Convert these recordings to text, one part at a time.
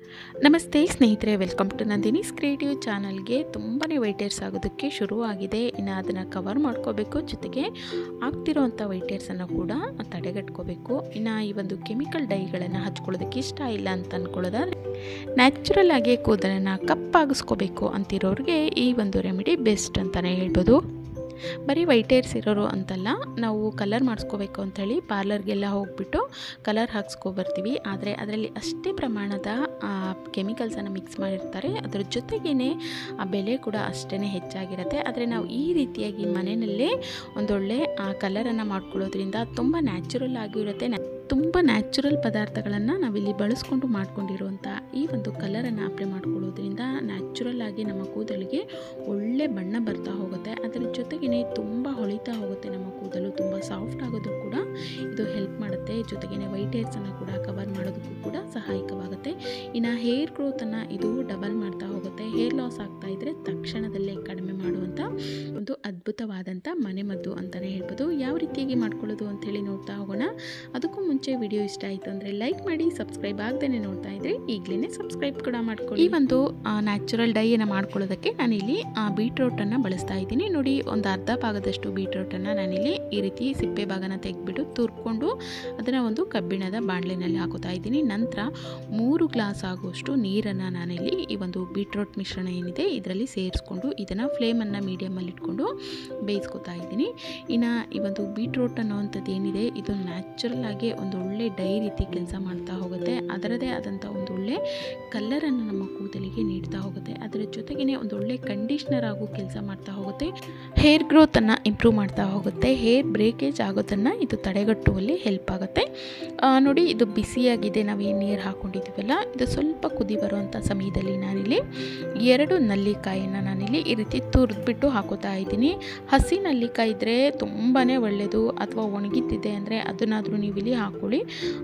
ನಮಸ್ತೆ ಸ್ನೇಹಿತರೆ welcome to Nandini's creative ಚಾನಲ್ಗೆ ತುಂಬಾ ವೈಟ್ ಏರ್ಸ್ ಆಗೋದಕ್ಕೆ ಶುರುವಾಗಿದೆ ಇನ್ನು ಅದನ್ನು ಕವರ್ ಮಾಡ್ಕೋಬೇಕು ಜೊತೆಗೆ ಆಗ್ತಿರೋವಂಥ ವೈಟ್ ಏರ್ಸನ್ನು ಕೂಡ ತಡೆಗಟ್ಕೋಬೇಕು ಇನ್ನು ಈ ಒಂದು ಕೆಮಿಕಲ್ ಡೈಗಳನ್ನು ಹಚ್ಕೊಳ್ಳೋದಕ್ಕೆ ಇಷ್ಟ ಇಲ್ಲ ಅಂತ ಅಂದ್ಕೊಳ್ಳೋದಾದ್ರೆ ನ್ಯಾಚುರಲ್ ಆಗಿ ಕೂದಲನ್ನು ಕಪ್ಪಾಗಿಸ್ಕೋಬೇಕು ಅಂತಿರೋರಿಗೆ ಈ ಒಂದು ರೆಮಿಡಿ ಬೆಸ್ಟ್ ಅಂತಲೇ ಹೇಳ್ಬೋದು ಬರೀ ವೈಟ್ ಏರ್ಸ್ ಇರೋರು ಅಂತಲ್ಲ ನಾವು ಕಲರ್ ಮಾಡಿಸ್ಕೋಬೇಕು ಅಂಥೇಳಿ ಪಾರ್ಲರ್ಗೆಲ್ಲ ಹೋಗ್ಬಿಟ್ಟು ಕಲರ್ ಹಾಕ್ಸ್ಕೊಬರ್ತೀವಿ ಆದರೆ ಅದರಲ್ಲಿ ಅಷ್ಟೇ ಪ್ರಮಾಣದ ಕೆಮಿಕಲ್ಸನ್ನು ಮಿಕ್ಸ್ ಮಾಡಿರ್ತಾರೆ ಅದರ ಜೊತೆಗೇ ಆ ಬೆಲೆ ಕೂಡ ಅಷ್ಟೇ ಹೆಚ್ಚಾಗಿರುತ್ತೆ ಆದರೆ ನಾವು ಈ ರೀತಿಯಾಗಿ ಮನೆಯಲ್ಲೇ ಒಂದೊಳ್ಳೆ ಕಲರನ್ನು ಮಾಡ್ಕೊಳ್ಳೋದ್ರಿಂದ ತುಂಬ ನ್ಯಾಚುರಲ್ ಆಗಿರುತ್ತೆ ನ್ಯಾ ತುಂಬ ನ್ಯಾಚುರಲ್ ಪದಾರ್ಥಗಳನ್ನು ನಾವಿಲ್ಲಿ ಬಳಸ್ಕೊಂಡು ಮಾಡ್ಕೊಂಡಿರುವಂಥ ಈ ಒಂದು ಕಲರನ್ನು ಅಪ್ಲೈ ಮಾಡ್ಕೊಳ್ಳೋದ್ರಿಂದ ನ್ಯಾಚುರಲ್ ಆಗಿ ನಮ್ಮ ಕೂದಲಿಗೆ ಒಳ್ಳೆ ಬಣ್ಣ ಬರ್ತಾ ಹೋಗುತ್ತೆ ಅದರ ಜೊತೆಗೇ ತುಂಬ ಹೊಳಿತಾ ಹೋಗುತ್ತೆ ನಮ್ಮ ಕೂದಲು ತುಂಬ ಸಾಫ್ಟ್ ಆಗೋದು ಕೂಡ ಇದು ಹೆಲ್ಪ್ ಮಾಡುತ್ತೆ ಜೊತೆಗೇ ವೈಟ್ ಹೇರ್ಸನ್ನು ಕೂಡ ಕವರ್ ಮಾಡೋದಕ್ಕೂ ಕೂಡ ಸಹಾಯಕವಾಗುತ್ತೆ ಇನ್ನು ಹೇರ್ ಗ್ರೋತನ್ನು ಇದು ಡಬಲ್ ಮಾಡ್ತಾ ಹೋಗುತ್ತೆ ಹೇರ್ ಲಾಸ್ ಆಗ್ತಾ ಇದ್ದರೆ ತಕ್ಷಣದಲ್ಲೇ ಕಡಿಮೆ ಮಾಡುವಂಥ ಒಂದು ಅದ್ಭುತವಾದಂಥ ಮನೆಮದ್ದು ಅಂತಲೇ ಹೇಳ್ಬೋದು ಯಾವ ರೀತಿಯಾಗಿ ಮಾಡ್ಕೊಳ್ಳೋದು ಅಂಥೇಳಿ ನೋಡ್ತಾ ಹೋಗೋಣ ಅದಕ್ಕೂ ಮುಂಚೆ ವಿಡಿಯೋ ಇಷ್ಟ ಆಯಿತು ಅಂದರೆ ಲೈಕ್ ಮಾಡಿ ಸಬ್ಸ್ಕ್ರೈಬ್ ಆಗದೇ ನೋಡ್ತಾ ಇದ್ದರೆ ಈಗಲೇ ಸಬ್ಸ್ಕ್ರೈಬ್ ಕೂಡ ಮಾಡ್ಕೊಳ್ಳಿ ಈ ಒಂದು ನ್ಯಾಚುರಲ್ ಡೈಯನ್ನು ಮಾಡ್ಕೊಳ್ಳೋದಕ್ಕೆ ನಾನಿಲ್ಲಿ ಬೀಟ್ರೋಟನ್ನು ಬಳಸ್ತಾ ಇದ್ದೀನಿ ನೋಡಿ ಒಂದು ಅರ್ಧ ಭಾಗದಷ್ಟು ಬೀಟ್ರೋಟನ್ನು ನಾನಿಲ್ಲಿ ಈ ರೀತಿ ಸಿಪ್ಪೆ ಭಾಗನ ತೆಗೆದ್ಬಿಟ್ಟು ತುರ್ಕೊಂಡು ಅದನ್ನು ಒಂದು ಕಬ್ಬಿಣದ ಬಾಣಲೆನಲ್ಲಿ ಹಾಕೋತಾ ಇದ್ದೀನಿ ನಂತರ ಮೂರು ಗ್ಲಾಸ್ ಆಗುವಷ್ಟು ನೀರನ್ನು ನಾನಿಲ್ಲಿ ಈ ಒಂದು ಬೀಟ್ರೋಟ್ ಮಿಶ್ರಣ ಏನಿದೆ ಇದರಲ್ಲಿ ಸೇರಿಸ್ಕೊಂಡು ಇದನ್ನು ಫ್ಲೇಮನ್ನು ಮೀಡಿಯಮಲ್ಲಿ ಇಟ್ಕೊಂಡು ಬೇಯಿಸ್ಕೊತಾ ಇದ್ದೀನಿ ಇನ್ನು ಈ ಒಂದು ಬೀಟ್ರೋಟ್ ಅನ್ನೋವಂಥದ್ದು ಏನಿದೆ ಇದು ನ್ಯಾಚುರಲ್ ಆಗಿ ಒಂದು ಒಳ್ಳೆ ಡೈ ರೀತಿ ಕೆಲಸ ಮಾಡ್ತಾ ಹೋಗುತ್ತೆ ಅದರದೇ ಆದಂಥ ಒಂದು ಒಳ್ಳೆ ಕಲ್ಲರನ್ನು ನಮ್ಮ ಕೂದಲಿಗೆ ನೀಡ್ತಾ ಹೋಗುತ್ತೆ ಅದರ ಜೊತೆಗೇ ಒಂದು ಒಳ್ಳೆ ಕಂಡೀಷ್ನರ್ ಆಗೋ ಕೆಲಸ ಮಾಡ್ತಾ ಹೋಗುತ್ತೆ ಹೇರ್ ಗ್ರೋತನ್ನು ಇಂಪ್ರೂವ್ ಮಾಡ್ತಾ ಹೋಗುತ್ತೆ ಹೇರ್ ಬ್ರೇಕೇಜ್ ಆಗೋದನ್ನು ಇದು ತಡೆಗಟ್ಟುವಲ್ಲಿ ಹೆಲ್ಪ್ ಆಗುತ್ತೆ ನೋಡಿ ಇದು ಬಿಸಿಯಾಗಿದೆ ನಾವೇನು ನೀರು ಹಾಕ್ಕೊಂಡಿದ್ದೀವಲ್ಲ ಇದು ಸ್ವಲ್ಪ ಕುದಿ ಬರುವಂಥ ಸಮಯದಲ್ಲಿ ನಾನಿಲ್ಲಿ ಎರಡು ನಲ್ಲಿಕಾಯಿಯನ್ನು ನಾನಿಲ್ಲಿ ಈ ರೀತಿ ತುರಿದ್ಬಿಟ್ಟು ಹಾಕೋತಾ ಇದ್ದೀನಿ ಹಸಿ ನಲ್ಲಿಕಾಯಿ ಇದ್ದರೆ ತುಂಬಾ ಒಳ್ಳೆಯದು ಅಥವಾ ಒಣಗಿದ್ದಿದೆ ಅಂದರೆ ಅದನ್ನಾದರೂ ನೀವು ಇಲ್ಲಿ ಹಾಕ್ಕೊಳ್ಳಿ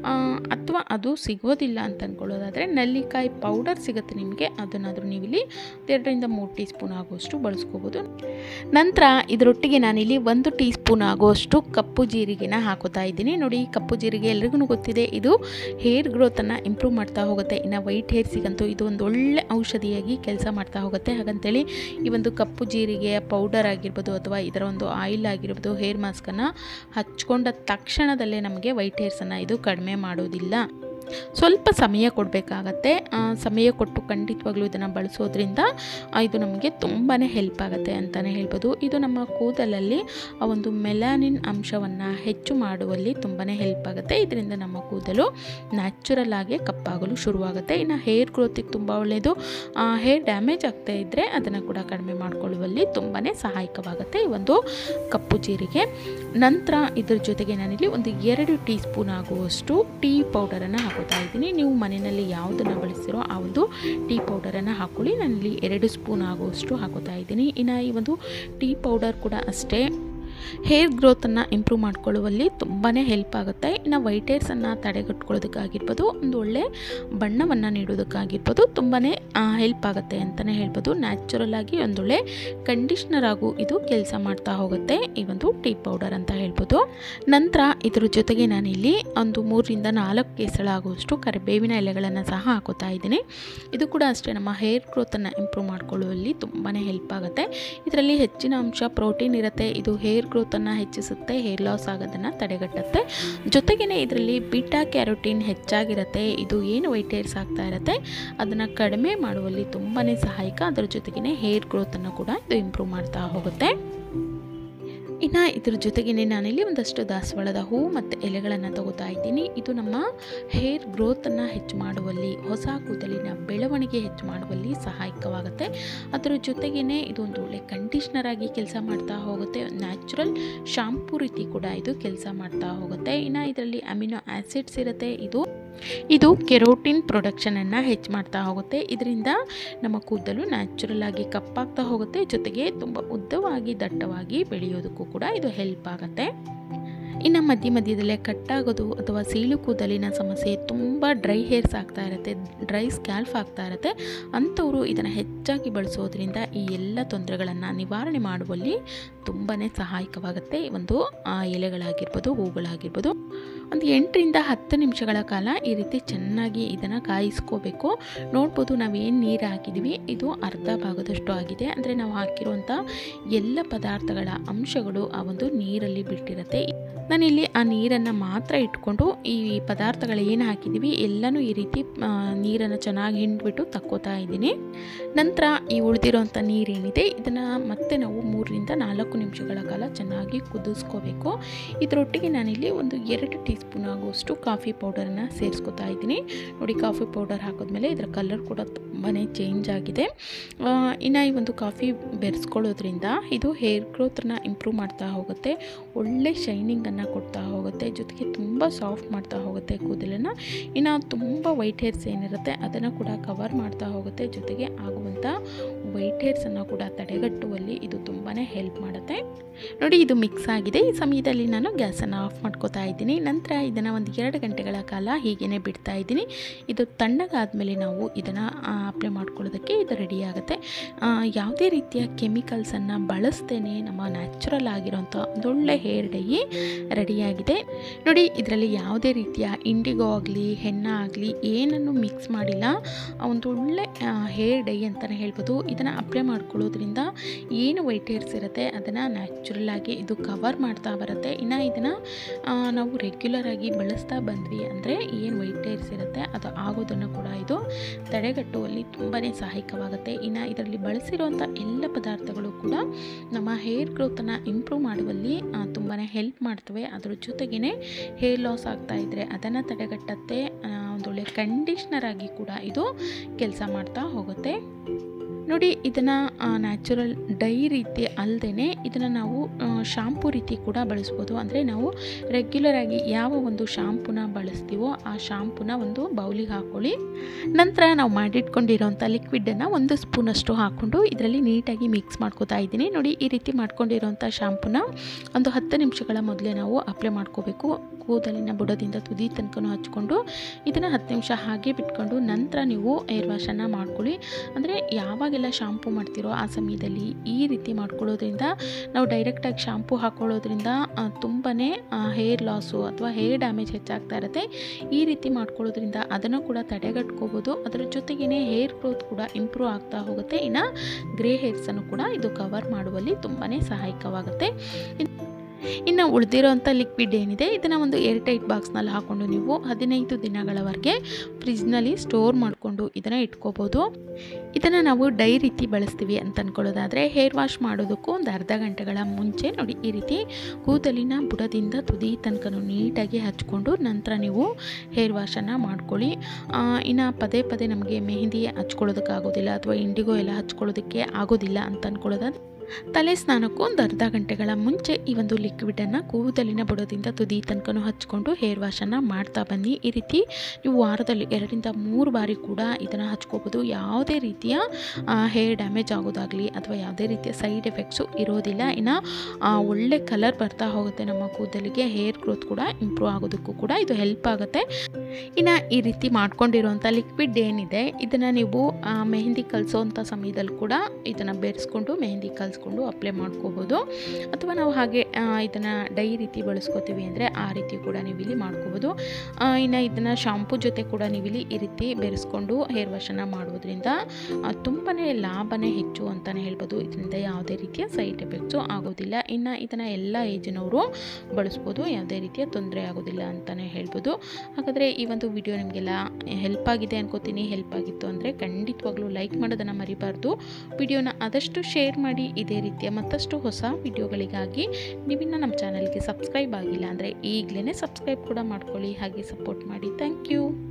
ಅಥವಾ ಅದು ಸಿಗೋದಿಲ್ಲ ಅಂತ ಅಂದ್ಕೊಳ್ಳೋದಾದರೆ ನಲ್ಲಿಕಾಯಿ ಪೌಡರ್ ಸಿಗುತ್ತೆ ನಿಮಗೆ ಅದನ್ನಾದರೂ ನೀವು ಇಲ್ಲಿ ಎರಡರಿಂದ ಮೂರು ಟೀ ಸ್ಪೂನ್ ಆಗುವಷ್ಟು ಬಳಸ್ಕೋಬೋದು ನಂತರ ಇದರೊಟ್ಟಿಗೆ ನಾನಿಲ್ಲಿ ಒಂದು ಟೀ ಸ್ಪೂನ್ ಆಗುವಷ್ಟು ಕಪ್ಪು ಜೀರಿಗೆನ ಹಾಕೋತಾ ಇದ್ದೀನಿ ನೋಡಿ ಕಪ್ಪು ಜೀರಿಗೆ ಎಲ್ರಿಗೂ ಗೊತ್ತಿದೆ ಇದು ಹೇರ್ ಗ್ರೋತನ್ನು ಇಂಪ್ರೂವ್ ಮಾಡ್ತಾ ಹೋಗುತ್ತೆ ಇನ್ನು ವೈಟ್ ಹೇರ್ಸಿಗಂತೂ ಇದು ಒಂದು ಒಳ್ಳೆ ಔಷಧಿಯಾಗಿ ಕೆಲಸ ಮಾಡ್ತಾ ಹೋಗುತ್ತೆ ಹಾಗಂತೇಳಿ ಈ ಒಂದು ಕಪ್ಪು ಜೀರಿಗೆಯ ಪೌಡರ್ ಆಗಿರ್ಬೋದು ಅಥವಾ ಇದರ ಒಂದು ಆಯಿಲ್ ಆಗಿರ್ಬೋದು ಹೇರ್ ಮಾಸ್ಕನ್ನು ಹಚ್ಕೊಂಡ ತಕ್ಷಣದಲ್ಲೇ ನಮಗೆ ವೈಟ್ ಹೇರ್ಸನ್ನು ಇದು ಕಡಿಮೆ ಮಾಡೋದಿಲ್ಲ ಸ್ವಲ್ಪ ಸಮಯ ಕೊಡಬೇಕಾಗತ್ತೆ ಸಮಯ ಕೊಟ್ಟು ಖಂಡಿತವಾಗ್ಲೂ ಇದನ್ನು ಬಳಸೋದ್ರಿಂದ ಇದು ನಮಗೆ ತುಂಬಾ ಹೆಲ್ಪ್ ಆಗುತ್ತೆ ಅಂತಲೇ ಹೇಳ್ಬೋದು ಇದು ನಮ್ಮ ಕೂದಲಲ್ಲಿ ಆ ಒಂದು ಮೆಲಾನಿನ್ ಅಂಶವನ್ನು ಹೆಚ್ಚು ಮಾಡುವಲ್ಲಿ ತುಂಬಾ ಹೆಲ್ಪ್ ಆಗುತ್ತೆ ಇದರಿಂದ ನಮ್ಮ ಕೂದಲು ನ್ಯಾಚುರಲ್ ಆಗಿ ಕಪ್ಪಾಗಲು ಶುರುವಾಗುತ್ತೆ ಇನ್ನು ಹೇರ್ ಗ್ರೋತಿಗೆ ತುಂಬ ಒಳ್ಳೆಯದು ಹೇರ್ ಡ್ಯಾಮೇಜ್ ಆಗ್ತಾ ಇದ್ದರೆ ಅದನ್ನು ಕೂಡ ಕಡಿಮೆ ಮಾಡಿಕೊಳ್ಳುವಲ್ಲಿ ತುಂಬಾ ಸಹಾಯಕವಾಗುತ್ತೆ ಈ ಒಂದು ಕಪ್ಪು ಜೀರಿಗೆ ನಂತರ ಇದ್ರ ಜೊತೆಗೆ ನಾನಿಲ್ಲಿ ಒಂದು ಎರಡು ಟೀ ಸ್ಪೂನ್ ಆಗುವಷ್ಟು ಟೀ ಪೌಡರನ್ನು ಹಾಕೋತಾ ಇದ್ದೀನಿ ನೀವು ಮನೆಯಲ್ಲಿ ಯಾವುದನ್ನು ಬಳಸ್ತಿರೋ ಆ ಒಂದು ಟೀ ಪೌಡರನ್ನು ಹಾಕ್ಕೊಳ್ಳಿ ನಾನಿಲ್ಲಿ ಎರಡು ಸ್ಪೂನ್ ಆಗುವಷ್ಟು ಹಾಕೋತಾ ಇದ್ದೀನಿ ಇನ್ನು ಈ ಒಂದು ಟೀ ಪೌಡರ್ ಕೂಡ ಅಷ್ಟೇ ಹೇರ್ ಗ್ರೋತನ್ನು ಇಂಪ್ರೂವ್ ಮಾಡ್ಕೊಳ್ಳುವಲ್ಲಿ ತುಂಬಾ ಹೆಲ್ಪ್ ಆಗುತ್ತೆ ಇನ್ನು ವೈಟ್ ಹೇರ್ಸನ್ನು ತಡೆಗಟ್ಕೊಳ್ಳೋದಕ್ಕಾಗಿರ್ಬೋದು ಒಂದು ಒಳ್ಳೆ ಬಣ್ಣವನ್ನು ನೀಡೋದಕ್ಕಾಗಿರ್ಬೋದು ತುಂಬಾ ಹೆಲ್ಪ್ ಆಗುತ್ತೆ ಅಂತಲೇ ಹೇಳ್ಬೋದು ನ್ಯಾಚುರಲ್ ಆಗಿ ಒಂದೊಳ್ಳೆ ಕಂಡೀಷ್ನರ್ ಆಗು ಇದು ಕೆಲಸ ಮಾಡ್ತಾ ಹೋಗುತ್ತೆ ಈ ಒಂದು ಟೀ ಪೌಡರ್ ಅಂತ ಹೇಳ್ಬೋದು ನಂತರ ಇದ್ರ ಜೊತೆಗೆ ನಾನಿಲ್ಲಿ ಒಂದು ಮೂರರಿಂದ ನಾಲ್ಕು ಕೇಸಳ ಆಗುವಷ್ಟು ಕರಿಬೇವಿನ ಎಲೆಗಳನ್ನು ಸಹ ಹಾಕೋತಾ ಇದ್ದೀನಿ ಇದು ಕೂಡ ಅಷ್ಟೇ ನಮ್ಮ ಹೇರ್ ಗ್ರೋತನ್ನು ಇಂಪ್ರೂವ್ ಮಾಡ್ಕೊಳ್ಳುವಲ್ಲಿ ತುಂಬಾ ಹೆಲ್ಪ್ ಆಗುತ್ತೆ ಇದರಲ್ಲಿ ಹೆಚ್ಚಿನ ಅಂಶ ಪ್ರೋಟೀನ್ ಇರುತ್ತೆ ಇದು ಹೇರ್ ಗ್ರೋತನ್ನು ಹೆಚ್ಚಿಸುತ್ತೆ ಹೇರ್ ಲಾಸ್ ಆಗೋದನ್ನು ತಡೆಗಟ್ಟುತ್ತೆ ಜೊತೆಗೇ ಇದರಲ್ಲಿ ಬೀಟಾ ಕ್ಯಾರೋಟೀನ್ ಹೆಚ್ಚಾಗಿರುತ್ತೆ ಇದು ಏನು ವೈಟ್ ಹೇರ್ಸ್ ಆಗ್ತಾ ಇರುತ್ತೆ ಅದನ್ನು ಕಡಿಮೆ ಮಾಡುವಲ್ಲಿ ತುಂಬಾ ಸಹಾಯಕ ಅದರ ಜೊತೆಗೇ ಹೇರ್ ಗ್ರೋತನ್ನು ಕೂಡ ಇದು ಇಂಪ್ರೂವ್ ಮಾಡ್ತಾ ಹೋಗುತ್ತೆ ಇನ್ನು ಇದ್ರ ಜೊತೆಗೇ ನಾನಿಲ್ಲಿ ಒಂದಷ್ಟು ದಾಸವಾಳದ ಹೂ ಮತ್ತು ಎಲೆಗಳನ್ನು ತಗೋತಾ ಇದ್ದೀನಿ ಇದು ನಮ್ಮ ಹೇರ್ ಗ್ರೋತನ್ನು ಹೆಚ್ಚು ಮಾಡುವಲ್ಲಿ ಹೊಸ ಕೂದಲಿನ ಬೆಳವಣಿಗೆ ಹೆಚ್ಚು ಮಾಡುವಲ್ಲಿ ಸಹಾಯಕವಾಗುತ್ತೆ ಅದರ ಜೊತೆಗೇ ಇದು ಒಂದು ಒಳ್ಳೆ ಕಂಡೀಷ್ನರ್ ಆಗಿ ಕೆಲಸ ಮಾಡ್ತಾ ಹೋಗುತ್ತೆ ನ್ಯಾಚುರಲ್ ಶಾಂಪೂ ರೀತಿ ಕೂಡ ಇದು ಕೆಲಸ ಮಾಡ್ತಾ ಹೋಗುತ್ತೆ ಇನ್ನು ಇದರಲ್ಲಿ ಅಮಿನೋ ಆ್ಯಸಿಡ್ಸ್ ಇರುತ್ತೆ ಇದು ಇದು ಕೆರೋಟಿನ್ ಪ್ರೊಡಕ್ಷನನ್ನು ಹೆಚ್ಚು ಮಾಡ್ತಾ ಹೋಗುತ್ತೆ ಇದರಿಂದ ನಮ್ಮ ಕೂದಲು ನ್ಯಾಚುರಲ್ ಆಗಿ ಕಪ್ಪಾಗ್ತಾ ಹೋಗುತ್ತೆ ಜೊತೆಗೆ ತುಂಬ ಉದ್ದವಾಗಿ ದಟ್ಟವಾಗಿ ಬೆಳೆಯೋದಕ್ಕೂ ಕೂಡ ಇದು ಹೆಲ್ಪ್ ಆಗುತ್ತೆ ಇನ್ನು ಮಧ್ಯ ಮಧ್ಯದಲ್ಲೇ ಕಟ್ಟಾಗೋದು ಅಥವಾ ಸೀಳು ಕೂದಲಿನ ಸಮಸ್ಯೆ ತುಂಬ ಡ್ರೈ ಹೇರ್ಸ್ ಆಗ್ತಾ ಇರುತ್ತೆ ಡ್ರೈ ಸ್ಕ್ಯಾಲ್ಫ್ ಆಗ್ತಾ ಇರುತ್ತೆ ಅಂಥವರು ಇದನ್ನು ಹೆಚ್ಚಾಗಿ ಬಳಸೋದ್ರಿಂದ ಈ ಎಲ್ಲ ತೊಂದರೆಗಳನ್ನು ನಿವಾರಣೆ ಮಾಡುವಲ್ಲಿ ತುಂಬಾ ಸಹಾಯಕವಾಗುತ್ತೆ ಈ ಒಂದು ಎಲೆಗಳಾಗಿರ್ಬೋದು ಹೂಗಳಾಗಿರ್ಬೋದು ಒಂದು ಎಂಟರಿಂದ ಹತ್ತು ನಿಮಿಷಗಳ ಕಾಲ ಈ ರೀತಿ ಚೆನ್ನಾಗಿ ಇದನ್ನು ಕಾಯಿಸ್ಕೋಬೇಕು ನೋಡ್ಬೋದು ನಾವೇನು ನೀರು ಹಾಕಿದ್ವಿ ಇದು ಅರ್ಧ ಭಾಗದಷ್ಟು ಆಗಿದೆ ಅಂದರೆ ನಾವು ಹಾಕಿರುವಂಥ ಎಲ್ಲ ಪದಾರ್ಥಗಳ ಅಂಶಗಳು ಆ ಒಂದು ನೀರಲ್ಲಿ ಬಿಟ್ಟಿರುತ್ತೆ ನಾನಿಲ್ಲಿ ಆ ನೀರನ್ನು ಮಾತ್ರ ಇಟ್ಕೊಂಡು ಈ ಪದಾರ್ಥಗಳು ಏನು ಹಾಕಿದ್ದೀವಿ ಎಲ್ಲನೂ ಈ ರೀತಿ ನೀರನ್ನು ಚೆನ್ನಾಗಿ ಹಿಂಡ್ಬಿಟ್ಟು ತಕ್ಕೋತಾ ಇದ್ದೀನಿ ನಂತರ ಈ ಉಳಿದಿರೋಂಥ ನೀರೇನಿದೆ ಇದನ್ನು ಮತ್ತೆ ನಾವು ಮೂರರಿಂದ ನಾಲ್ಕು ನಿಮಿಷಗಳ ಕಾಲ ಚೆನ್ನಾಗಿ ಕುದಿಸ್ಕೋಬೇಕು ಇದರೊಟ್ಟಿಗೆ ನಾನಿಲ್ಲಿ ಒಂದು ಎರಡು ಟೀ ಸ್ಪೂನ್ ಆಗುವಷ್ಟು ಕಾಫಿ ಪೌಡರನ್ನು ಸೇರಿಸ್ಕೊತಾ ಇದ್ದೀನಿ ನೋಡಿ ಕಾಫಿ ಪೌಡರ್ ಹಾಕಿದ್ಮೇಲೆ ಇದರ ಕಲರ್ ಕೂಡ ತುಂಬಾ ಚೇಂಜ್ ಆಗಿದೆ ಇನ್ನು ಈ ಒಂದು ಕಾಫಿ ಬೆರೆಸ್ಕೊಳ್ಳೋದ್ರಿಂದ ಇದು ಹೇರ್ ಗ್ರೋತ್ರನ್ನ ಇಂಪ್ರೂವ್ ಮಾಡ್ತಾ ಹೋಗುತ್ತೆ ಒಳ್ಳೆ ಶೈನಿಂಗನ್ನು ಕೊಡ್ತಾ ಹೋಗುತ್ತೆ ಜೊತೆಗೆ ತುಂಬ ಸಾಫ್ಟ್ ಮಾಡ್ತಾ ಹೋಗುತ್ತೆ ಕೂದಲನ್ನು ಇನ್ನು ತುಂಬ ವೈಟ್ ಹೇರ್ಸ್ ಏನಿರುತ್ತೆ ಅದನ್ನು ಕೂಡ ಕವರ್ ಮಾಡ್ತಾ ಹೋಗುತ್ತೆ ಜೊತೆಗೆ ಆಗುವಂಥ ವೈಟ್ ಹೇರ್ಸನ್ನು ಕೂಡ ತಡೆಗಟ್ಟುವಲ್ಲಿ ಇದು ತುಂಬಾ ಹೆಲ್ಪ್ ಮಾಡುತ್ತೆ ನೋಡಿ ಇದು ಮಿಕ್ಸ್ ಆಗಿದೆ ಈ ಸಮಯದಲ್ಲಿ ನಾನು ಗ್ಯಾಸನ್ನು ಆಫ್ ಮಾಡ್ಕೋತಾ ಇದ್ದೀನಿ ನಂತರ ಇದನ್ನು ಒಂದು ಎರಡು ಗಂಟೆಗಳ ಕಾಲ ಹೀಗೇ ಬಿಡ್ತಾ ಇದ್ದೀನಿ ಇದು ತಣ್ಣಗಾದಮೇಲೆ ನಾವು ಇದನ್ನು ಅಪ್ಲೈ ಮಾಡ್ಕೊಳ್ಳೋದಕ್ಕೆ ಇದು ರೆಡಿ ಆಗುತ್ತೆ ಯಾವುದೇ ರೀತಿಯ ಕೆಮಿಕಲ್ಸನ್ನು ಬಳಸ್ತೇನೆ ನಮ್ಮ ನ್ಯಾಚುರಲ್ ಆಗಿರೋಂಥ ಒಂದೊಳ್ಳೆ ಹೇರ್ ಡೈ ರೆಡಿಯಾಗಿದೆ ನೋಡಿ ಇದರಲ್ಲಿ ಯಾವುದೇ ರೀತಿಯ ಇಂಡಿಗೋ ಆಗಲಿ ಹೆಣ್ಣ ಆಗಲಿ ಏನನ್ನು ಮಿಕ್ಸ್ ಮಾಡಿಲ್ಲ ಒಂದು ಒಳ್ಳೆ ಹೇರ್ ಡೈ ಅಂತಲೇ ಹೇಳ್ಬೋದು ಇದನ್ನು ಅಪ್ಲೈ ಮಾಡ್ಕೊಳ್ಳೋದ್ರಿಂದ ಏನು ವೈಟ್ ಹೇರ್ಸ್ ಇರುತ್ತೆ ಅದನ್ನು ನ್ಯಾಚುರಲ್ ಆಗಿ ಇದು ಕವರ್ ಮಾಡ್ತಾ ಬರುತ್ತೆ ಇನ್ನು ಇದನ್ನು ನಾವು ರೆಗ್ಯುಲರ್ ಆಗಿ ಬಳಸ್ತಾ ಬಂದ್ವಿ ಅಂದರೆ ಏನು ವೈಟ್ ಹೇರ್ಸ್ ಇರುತ್ತೆ ಅದು ಆಗೋದನ್ನು ಕೂಡ ಇದು ತಡೆಗಟ್ಟುವಲ್ಲಿ ತುಂಬಾ ಸಹಾಯಕವಾಗುತ್ತೆ ಇನ್ನು ಇದರಲ್ಲಿ ಬಳಸಿರುವಂಥ ಎಲ್ಲ ಪದಾರ್ಥಗಳು ಕೂಡ ನಮ್ಮ ಹೇರ್ ಗ್ರೋತನ್ನು ಇಂಪ್ರೂವ್ ಮಾಡುವಲ್ಲಿ ತುಂಬಾ ಹೆಲ್ಪ್ ಮಾಡ್ತವೆ ಅದ್ರ ಜೊತೆಗೇ ಹೇರ್ ಲಾಸ್ ಆಗ್ತಾ ಇದ್ದರೆ ಅದನ್ನು ತಡೆಗಟ್ಟತ್ತೆ ಒಂದೊಳ್ಳೆ ಕಂಡೀಷ್ನರ್ ಆಗಿ ಕೂಡ ಇದು ಕೆಲಸ ಮಾಡ್ತಾ ಹೋಗುತ್ತೆ ನೋಡಿ ಇದನ್ನು ನ್ಯಾಚುರಲ್ ಡೈ ರೀತಿ ಅಲ್ಲದೆ ಇದನ್ನು ನಾವು ಶಾಂಪೂ ರೀತಿ ಕೂಡ ಬಳಸ್ಬೋದು ಅಂದರೆ ನಾವು ರೆಗ್ಯುಲರಾಗಿ ಯಾವ ಒಂದು ಶಾಂಪೂನ ಬಳಸ್ತೀವೋ ಆ ಶಾಂಪೂನ ಒಂದು ಬೌಲಿಗೆ ಹಾಕ್ಕೊಳ್ಳಿ ನಂತರ ನಾವು ಮಾಡಿಟ್ಕೊಂಡಿರೋಂಥ ಲಿಕ್ವಿಡನ್ನು ಒಂದು ಸ್ಪೂನಷ್ಟು ಹಾಕ್ಕೊಂಡು ಇದರಲ್ಲಿ ನೀಟಾಗಿ ಮಿಕ್ಸ್ ಮಾಡ್ಕೋತಾ ಇದ್ದೀನಿ ನೋಡಿ ಈ ರೀತಿ ಮಾಡ್ಕೊಂಡಿರೋಂಥ ಶಾಂಪೂನ ಒಂದು ಹತ್ತು ನಿಮಿಷಗಳ ಮೊದಲೇ ನಾವು ಅಪ್ಲೈ ಮಾಡ್ಕೋಬೇಕು ಕೂದಲಿನ ಬುಡದಿಂದ ತುದಿ ತನಕ ಹಚ್ಕೊಂಡು ಇದನ್ನು ಹತ್ತು ನಿಮಿಷ ಹಾಗೆ ಬಿಟ್ಕೊಂಡು ನಂತರ ನೀವು ಏರ್ ವಾಶನ್ನು ಮಾಡ್ಕೊಳ್ಳಿ ಅಂದರೆ ಯಾವಾಗೆಲ್ಲ ಶಾಂಪೂ ಮಾಡ್ತಿರೋ ಆ ಸಮಯದಲ್ಲಿ ಈ ರೀತಿ ಮಾಡ್ಕೊಳ್ಳೋದ್ರಿಂದ ನಾವು ಡೈರೆಕ್ಟಾಗಿ ಶಾಂಪೂ ಹಾಕ್ಕೊಳ್ಳೋದ್ರಿಂದ ತುಂಬಾ ಹೇರ್ ಲಾಸು ಅಥವಾ ಹೇರ್ ಡ್ಯಾಮೇಜ್ ಹೆಚ್ಚಾಗ್ತಾ ಇರುತ್ತೆ ಈ ರೀತಿ ಮಾಡ್ಕೊಳ್ಳೋದ್ರಿಂದ ಅದನ್ನು ಕೂಡ ತಡೆಗಟ್ಕೋಬೋದು ಅದರ ಜೊತೆಗೇ ಹೇರ್ ಗ್ರೋತ್ ಕೂಡ ಇಂಪ್ರೂವ್ ಆಗ್ತಾ ಹೋಗುತ್ತೆ ಇನ್ನು ಗ್ರೇ ಹೇರ್ಸನ್ನು ಕೂಡ ಇದು ಕವರ್ ಮಾಡುವಲ್ಲಿ ತುಂಬಾ ಸಹಾಯಕವಾಗುತ್ತೆ ಇನ್ನು ಉಳಿದಿರೋಂಥ ಲಿಕ್ವಿಡ್ ಏನಿದೆ ಇದನ್ನು ಒಂದು ಏರ್ ಟೈಟ್ ಬಾಕ್ಸ್ನಲ್ಲಿ ಹಾಕ್ಕೊಂಡು ನೀವು ಹದಿನೈದು ದಿನಗಳವರೆಗೆ ಫ್ರಿಜ್ನಲ್ಲಿ ಸ್ಟೋರ್ ಮಾಡಿಕೊಂಡು ಇದನ್ನು ಇಟ್ಕೋಬೋದು ಇದನ್ನು ನಾವು ಡೈ ರೀತಿ ಬಳಸ್ತೀವಿ ಅಂತ ಅಂದ್ಕೊಳ್ಳೋದಾದರೆ ಹೇರ್ ವಾಶ್ ಮಾಡೋದಕ್ಕೂ ಒಂದು ಅರ್ಧ ಗಂಟೆಗಳ ಮುಂಚೆ ನೋಡಿ ಈ ರೀತಿ ಕೂದಲಿನ ಬುಡದಿಂದ ತುದಿ ತನಕ ನೀಟಾಗಿ ಹಚ್ಕೊಂಡು ನಂತರ ನೀವು ಹೇರ್ ವಾಶನ್ನು ಮಾಡ್ಕೊಳ್ಳಿ ಇನ್ನು ಪದೇ ಪದೇ ನಮಗೆ ಮೆಹಂದಿ ಹಚ್ಕೊಳ್ಳೋದಕ್ಕಾಗೋದಿಲ್ಲ ಅಥವಾ ಇಂಡಿಗೋ ಎಲ್ಲ ಹಚ್ಕೊಳ್ಳೋದಕ್ಕೆ ಆಗೋದಿಲ್ಲ ಅಂತ ಅಂದ್ಕೊಳ್ಳೋದಾದ್ರೆ ತಲೆ ಸ್ನಾನಕ್ಕೂ ಒಂದು ಅರ್ಧ ಗಂಟೆಗಳ ಮುಂಚೆ ಈ ಒಂದು ಲಿಕ್ವಿಡನ್ನು ಕೂದಲಿನ ಬುಡದಿಂದ ತುದಿ ತನಕ ಹಚ್ಕೊಂಡು ಹೇರ್ ವಾಶನ್ನು ಮಾಡ್ತಾ ಬನ್ನಿ ಈ ರೀತಿ ನೀವು ವಾರದಲ್ಲಿ ಎರಡರಿಂದ ಮೂರು ಬಾರಿ ಕೂಡ ಇದನ್ನು ಹಚ್ಕೋಬೋದು ಯಾವುದೇ ರೀತಿಯ ಹೇರ್ ಡ್ಯಾಮೇಜ್ ಆಗೋದಾಗಲಿ ಅಥವಾ ಯಾವುದೇ ರೀತಿಯ ಸೈಡ್ ಎಫೆಕ್ಟ್ಸು ಇರೋದಿಲ್ಲ ಇನ್ನು ಒಳ್ಳೆ ಕಲರ್ ಬರ್ತಾ ಹೋಗುತ್ತೆ ನಮ್ಮ ಕೂದಲಿಗೆ ಹೇರ್ ಗ್ರೋತ್ ಕೂಡ ಇಂಪ್ರೂವ್ ಆಗೋದಕ್ಕೂ ಕೂಡ ಇದು ಹೆಲ್ಪ್ ಆಗುತ್ತೆ ಇನ್ನು ಈ ರೀತಿ ಮಾಡ್ಕೊಂಡಿರೋಂಥ ಲಿಕ್ವಿಡ್ ಏನಿದೆ ಇದನ್ನು ನೀವು ಮೆಹಂದಿ ಕಲಿಸೋವಂಥ ಸಮಯದಲ್ಲಿ ಕೂಡ ಇದನ್ನು ಬೆರೆಸ್ಕೊಂಡು ಮೆಹಂದಿ ಕಲಿಸ್ಕೊಂಡು ಅಪ್ಲೈ ಮಾಡ್ಕೋಬೋದು ಅಥವಾ ನಾವು ಹಾಗೆ ಇದನ್ನು ಡೈ ರೀತಿ ಬಳಸ್ಕೋತೀವಿ ಅಂದರೆ ಆ ರೀತಿ ಕೂಡ ನೀವು ಇಲ್ಲಿ ಮಾಡ್ಕೋಬೋದು ಇನ್ನು ಇದನ್ನು ಶಾಂಪೂ ಜೊತೆ ಕೂಡ ನೀವು ಇಲ್ಲಿ ಈ ರೀತಿ ಬೆರೆಸ್ಕೊಂಡು ಹೇರ್ ವಾಶನ್ನು ಮಾಡೋದ್ರಿಂದ ತುಂಬಾ ಲಾಭನೇ ಹೆಚ್ಚು ಅಂತಲೇ ಹೇಳ್ಬೋದು ಇದರಿಂದ ಯಾವುದೇ ರೀತಿಯ ಸೈಡ್ ಎಫೆಕ್ಟ್ಸು ಆಗೋದಿಲ್ಲ ಇನ್ನು ಇದನ್ನು ಎಲ್ಲ ಏಜಿನವರು ಬಳಸ್ಬೋದು ಯಾವುದೇ ರೀತಿಯ ತೊಂದರೆ ಆಗೋದಿಲ್ಲ ಅಂತಲೇ ಹೇಳ್ಬೋದು ಹಾಗಾದರೆ ಈ ಒಂದು ವಿಡಿಯೋ ನಿಮಗೆಲ್ಲ ಹೆಲ್ಪ್ ಆಗಿದೆ ಅನ್ಕೋತೀನಿ ಹೆಲ್ಪ್ ಆಗಿತ್ತು ಅಂದರೆ ಖಂಡಿತವಾಗ್ಲೂ ಲೈಕ್ ಮಾಡೋದನ್ನು ಮರಿಬಾರ್ದು ವಿಡಿಯೋನ ಆದಷ್ಟು ಶೇರ್ ಮಾಡಿ ಇದೇ ರೀತಿಯ ಮತ್ತಷ್ಟು ಹೊಸ ವಿಡಿಯೋಗಳಿಗಾಗಿ ನೀವಿನ್ನು ನಮ್ಮ ಚಾನಲ್ಗೆ ಸಬ್ಸ್ಕ್ರೈಬ್ ಆಗಿಲ್ಲ ಅಂದರೆ ಈಗಲೇ ಸಬ್ಸ್ಕ್ರೈಬ್ ಕೂಡ ಮಾಡ್ಕೊಳ್ಳಿ ಹಾಗೆ ಸಪೋರ್ಟ್ ಮಾಡಿ ಥ್ಯಾಂಕ್ ಯು